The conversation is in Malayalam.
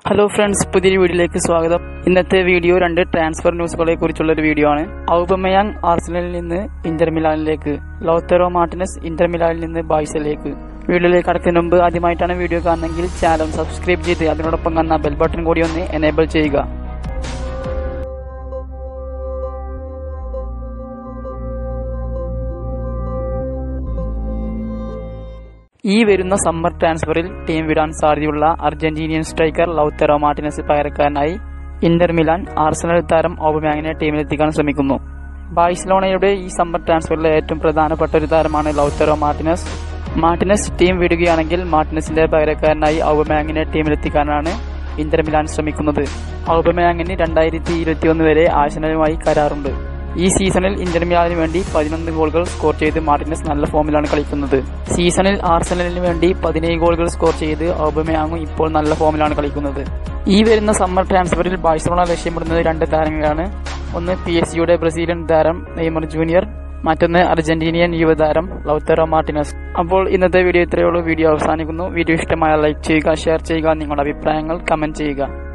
ഹലോ ഫ്രണ്ട്സ് പുതിയൊരു വീഡിയോയിലേക്ക് സ്വാഗതം ഇന്നത്തെ വീഡിയോ രണ്ട് ട്രാൻസ്ഫർ ന്യൂസുകളെ കുറിച്ചുള്ള ഒരു വീഡിയോ ആണ് ഔബമയാങ് ആർസനലിൽ നിന്ന് ഇന്റർ മിലാനിലേക്ക് ലോത്തറോ മാർട്ടിനസ് ഇന്റർ മിലാനിൽ നിന്ന് ബായ്സലേക്ക് വീഡിയോയിലേക്ക് കടക്കുന്നതിന് മുമ്പ് ആദ്യമായിട്ടാണ് വീഡിയോ കാണുന്നതെങ്കിൽ ചാനൽ സബ്സ്ക്രൈബ് ചെയ്ത് അതിനോടൊപ്പം കാണുന്ന ബെൽ ബട്ടൺ കൂടി ഒന്ന് എനേബിൾ ചെയ്യുക ഈ വരുന്ന സമ്മർ ട്രാൻസ്ഫറിൽ ടീം വിടാൻ സാധ്യതയുള്ള അർജന്റീനിയൻ സ്ട്രൈക്കർ ലൗത്തറോ മാർട്ടിനസ് പകരക്കാരനായി ഇന്റർ മിലാൻ ആർസണൽ താരം ഓബമാങ്ങിനെ ടീമിലെത്തിക്കാൻ ശ്രമിക്കുന്നു ബാഴ്സലോണയുടെ ഈ സമ്മർ ട്രാൻസ്ഫറിലെ ഏറ്റവും പ്രധാനപ്പെട്ട ഒരു താരമാണ് ലൗത്തറോ മാർട്ടിനസ് മാർട്ടിനസ് ടീം വിടുകയാണെങ്കിൽ മാർട്ടിനസിന്റെ പകരക്കാരനായി ഔബമാങ്ങിനെ ടീമിലെത്തിക്കാനാണ് ഇന്റർ മിലാൻ ശ്രമിക്കുന്നത് ഔബമാങ്ങിന് രണ്ടായിരത്തി ഇരുപത്തിയൊന്ന് വരെ ആഴ്സണലുമായി കരാറുണ്ട് ഈ സീസണിൽ ഇന്റർ മിലാനിന് വേണ്ടി പതിനൊന്ന് ഗോളുകൾ സ്കോർ ചെയ്ത് മാർട്ടിനസ് നല്ല ഫോമിലാണ് കളിക്കുന്നത് സീസണിൽ ആർസണലിന് വേണ്ടി പതിനേഴ് ഗോളുകൾ സ്കോർ ചെയ്ത് ഔബമയാങ്ങും ഇപ്പോൾ നല്ല ഫോമിലാണ് കളിക്കുന്നത് ഈ വരുന്ന സമ്മർ ട്രാൻസ്ഫറിൽ ബാഴ്സലോണ ലക്ഷ്യമിടുന്നത് രണ്ട് താരങ്ങളാണ് ഒന്ന് പി എസ് സിയുടെ ബ്രസീലിയൻ താരം നെയ്മർ ജൂനിയർ മറ്റൊന്ന് അർജന്റീനിയൻ യുവതാരം ലൗത്തറോ മാർട്ടിനസ് അപ്പോൾ ഇന്നത്തെ വീഡിയോ ഇത്രയേ ഉള്ളൂ വീഡിയോ അവസാനിക്കുന്നു വീഡിയോ ഇഷ്ടമായ ലൈക്ക് ചെയ്യുക ഷെയർ ചെയ്യുക നിങ്ങളുടെ അഭിപ്രായങ്ങൾ കമന്റ് ചെയ്യുക